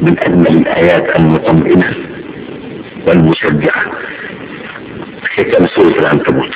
من أجمل الآيات المطمئنة والمشجعة ختام سورة العنكبوت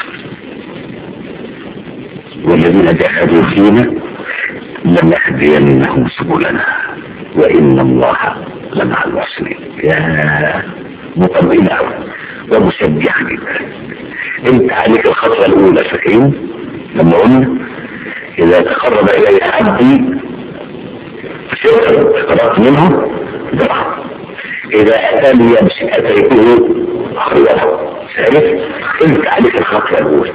والذين جاهدوا فينا لنهدينهم سبلنا وإن الله لمع المحسنين يا مطمئنة أوي ومشجعة جدا انت عليك الخطوة الأولى فاكرين لما قلنا إذا تقرب إلي عبدي شكرا قرأت منه ذبح إذا أتاني يمشي أتيته خيرا شايف انت عليك الخطوة الأولى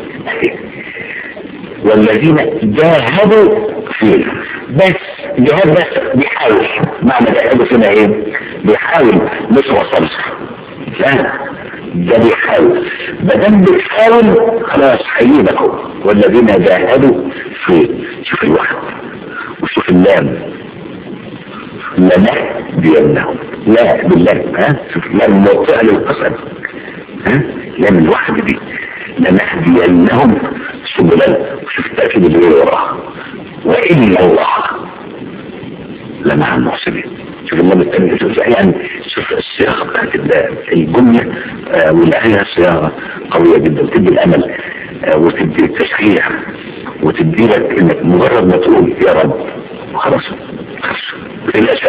والذين جاهدوا فينا بس جهاد بس بيحاول معنى جاهدوا فينا ايه بيحاول مش وصلش لا ده بيحاول ما دام بتحاول خلاص هيجيبك والذين جاهدوا في شوف الواحد وشوف اللام لنا بينهم لا بالله ها شوف لام موطئة للقسم ها لام الواحد دي لنهدينهم سبلنا شوف التأكيد اللي وراها وإن الله لمع المحسنين شوف اللام الثانية شوف يعني شوف الصياغة بتاعت الجملة آه والآية صياغة قوية جدا تدي الأمل آه وتدي التشجيع وتدي لك انك مجرد ما تقول يا رب خلاص خلاص ما تقلقش